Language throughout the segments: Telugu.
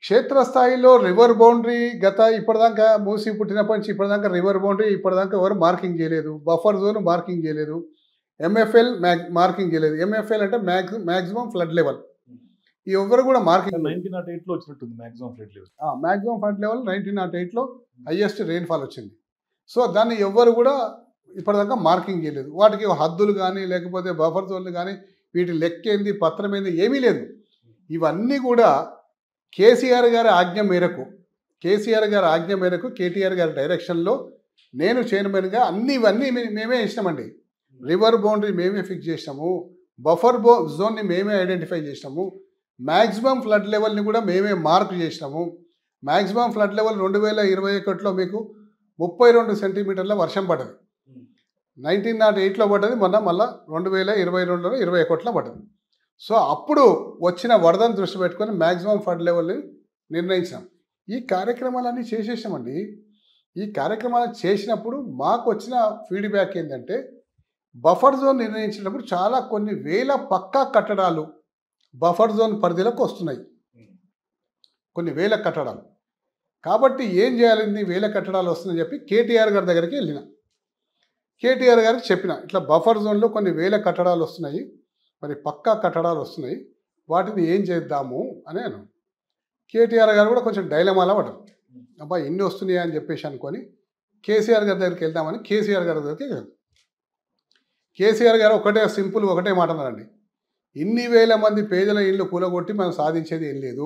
క్షేత్రస్థాయిలో రివర్ బౌండరీ గత ఇప్పటిదాకా మూసి పుట్టినప్పటి నుంచి ఇప్పటిదాకా రివర్ బౌండరీ ఇప్పటిదాకా ఎవరు మార్కింగ్ చేయలేదు బఫర్ జోన్ మార్కింగ్ చేయలేదు ఎంఎఫ్ఎల్ మార్కింగ్ చేయలేదు ఎంఎఫ్ఎల్ అంటే మ్యాక్సి మ్యాక్సిమం ఫ్లడ్ లెవెల్ ఎవరు కూడా మార్కింగ్ నైన్టీన్ నాట్ ఎయిట్ లో వచ్చినట్టుంది maximum flood level maximum flood level nineteen nought ఎయిట్లో హయ్యెస్ట్ రెయిన్ఫాల్ వచ్చింది సో దాన్ని ఎవ్వరు కూడా ఇప్పటిదాకా మార్కింగ్ చేయలేదు వాటికి హద్దులు కానీ లేకపోతే బఫర్ జోన్లు కానీ వీటి లెక్క ఏంది పత్రం ఏంది ఏమీ లేదు ఇవన్నీ కూడా కేసీఆర్ గారి ఆజ్ఞ మేరకు కేసీఆర్ గారి ఆజ్ఞ మేరకు కేటీఆర్ గారి డైరెక్షన్లో నేను చైర్మన్గా అన్ని ఇవన్నీ మే- మేమే ఇచ్చినామండి రివర్ బౌండరీ మేమే ఫిక్స్ చేసినాము బఫర్ బో జోన్ని మేమే ఐడెంటిఫై చేసినాము మ్యాక్సిమం ఫ్లడ్ లెవెల్ని కూడా మేమే మార్క్ చేసినాము మ్యాక్సిమం ఫ్లడ్ లెవెల్ రెండు వేల ఇరవై ఒకటిలో మీకు ముప్పై రెండు సెంటీమీటర్ల వర్షం పడ్డది నైన్టీన్ నాట్ ఎయిట్లో పడ్డది మొన్న మళ్ళీ రెండు వేల ఇరవై రెండులో ఇరవై ఒకటిలో పడ్డది సో అప్పుడు వచ్చిన వరదను దృష్టి పెట్టుకొని మ్యాక్సిమం ఫ్లడ్ లెవెల్ని నిర్ణయించాం ఈ కార్యక్రమాలన్నీ చేసేసామండి ఈ కార్యక్రమాలు చేసినప్పుడు మాకు వచ్చిన ఫీడ్బ్యాక్ ఏంటంటే బఫర్ జోన్ నిర్ణయించినప్పుడు చాలా కొన్ని వేల పక్కా కట్టడాలు బఫర్ జోన్ పరిధిలోకి వస్తున్నాయి కొన్ని వేల కట్టడాలు కాబట్టి ఏం చేయాలి వేల కట్టడాలు వస్తుందని చెప్పి కేటీఆర్ గారి దగ్గరికి వెళ్ళిన కేటీఆర్ గారికి చెప్పిన ఇట్లా బఫర్ జోన్లో కొన్ని వేల కట్టడాలు వస్తున్నాయి మరి పక్కా కట్టడాలు వస్తున్నాయి వాటిని ఏం చేద్దాము అని అన్నాను కేటీఆర్ గారు కూడా కొంచెం డైలమాలా పడ్డారు అబ్బా ఎన్ని వస్తున్నాయి అని చెప్పేసి అనుకొని కేసీఆర్ గారి దగ్గరికి వెళ్దామని కేసీఆర్ గారి దగ్గరికి వెళ్ళాను కేసీఆర్ గారు ఒకటే సింపుల్ ఒకటే మాట అన్నారండి ఇన్ని వేల మంది పేదల ఇల్లు కూలగొట్టి మనం సాధించేది ఏం లేదు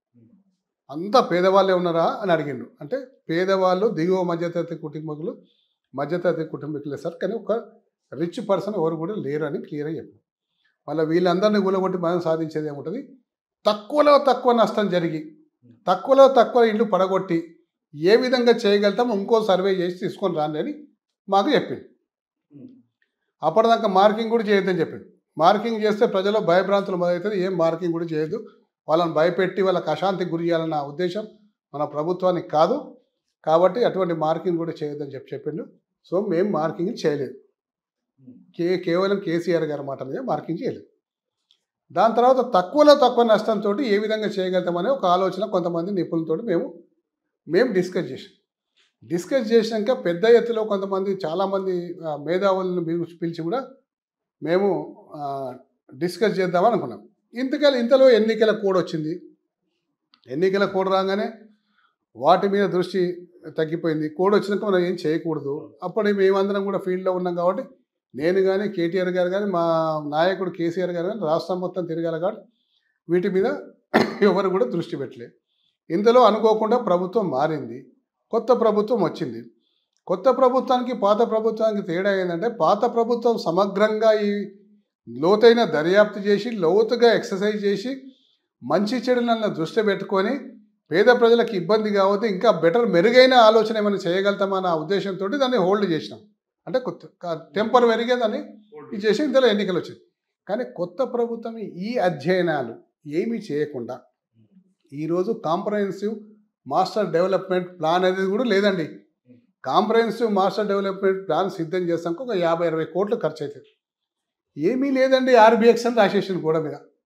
అంతా పేదవాళ్ళే ఉన్నారా అని అడిగిండు అంటే పేదవాళ్ళు దిగువ మధ్యతరగతి కుటుంబీకులు మధ్యతరగతి కుటుంబీకులే సార్ కానీ ఒక రిచ్ పర్సన్ ఎవరు కూడా లేరు అని క్లియర్గా చెప్పారు మళ్ళీ వీళ్ళందరినీ కూలగొట్టి మనం సాధించేది ఏముంటుంది తక్కువలో తక్కువ నష్టం జరిగి తక్కువలో తక్కువ ఇల్లు పడగొట్టి ఏ విధంగా చేయగలుగుతాం ఇంకో సర్వే చేసి తీసుకొని రాండి అని మాకు చెప్పింది అప్పటిదాకా మార్కింగ్ కూడా చేయొద్దని చెప్పిండు మార్కింగ్ చేస్తే ప్రజలు భయభ్రాంతులు మొదలవుతుంది ఏం మార్కింగ్ కూడా చేయొద్దు వాళ్ళని భయపెట్టి వాళ్ళకి అశాంతికి గురి చేయాలన్న ఉద్దేశం మన ప్రభుత్వానికి కాదు కాబట్టి అటువంటి మార్కింగ్ కూడా చేయొద్దని చెప్పి చెప్పిండు సో మేము మార్కింగ్ చేయలేదు కే కేవలం కేసీఆర్ గారి మాట మీద మార్కింగ్ చేయలేదు దాని తర్వాత తక్కువలో తక్కువ నష్టంతో ఏ విధంగా చేయగలుగుతామనే ఒక ఆలోచన కొంతమంది నిపుణులతో మేము మేము డిస్కస్ చేసాం డిస్కస్ చేసినాక పెద్ద ఎత్తులో కొంతమంది చాలామంది ఆ, మేధావులను పిలిచి పిలిచి కూడా మేము ఆ, డిస్కస్ చేద్దామని అనుకున్నాం ఇంతకాల ఇంతలో ఎన్నికల కోడ్ వచ్చింది ఎన్నికల కోడ్ రాగానే వాటి మీద దృష్టి తగ్గిపోయింది కోడ్ వచ్చినాక మనం ఏం చేయకూడదు అప్పుడు మేమందరం కూడా ఫీల్డ్లో ఉన్నాం కాబట్టి నేను కానీ కేటీఆర్ గారు కానీ మా నాయకుడు కేసీఆర్ గారు కానీ రాష్ట్రం మొత్తం తిరగాలి కాబట్టి వీటి మీద ఎవరు కూడా దృష్టి పెట్టలేదు ఇందులో అనుకోకుండా ప్రభుత్వం మారింది కొత్త ప్రభుత్వం వచ్చింది కొత్త ప్రభుత్వానికి పాత ప్రభుత్వానికి తేడా ఏంటంటే పాత ప్రభుత్వం సమగ్రంగా ఈ లోతైన దర్యాప్తు చేసి లోతుగా ఎక్సర్సైజ్ చేసి మంచి చెడులను దృష్టి పెట్టుకొని పేద ప్రజలకు ఇబ్బంది కావద్దు ఇంకా బెటర్ మెరుగైన ఆలోచన ఏమైనా చేయగలుగుతామన్న ఉద్దేశంతో దాన్ని హోల్డ్ చేసినాం అంటే కొత్త టెంపరవరీగా దాన్ని ఇది చేసి ఇంతలో ఎన్నికలు వచ్చింది కానీ కొత్త ప్రభుత్వం ఈ అధ్యయనాలు ఏమీ చేయకుండా ఈరోజు కాంప్రహెన్సివ్ మాస్టర్ డెవలప్మెంట్ ప్లాన్ అనేది కూడా లేదండి కాంప్రహెన్సివ్ మాస్టర్ డెవలప్మెంట్ ప్లాన్ సిద్ధం చేస్తానికి ఒక యాభై ఇరవై కోట్లు ఖర్చు అవుతుంది ఏమీ లేదండి ఆర్బిఎక్స్ అని రాసేసింది గోడ మీద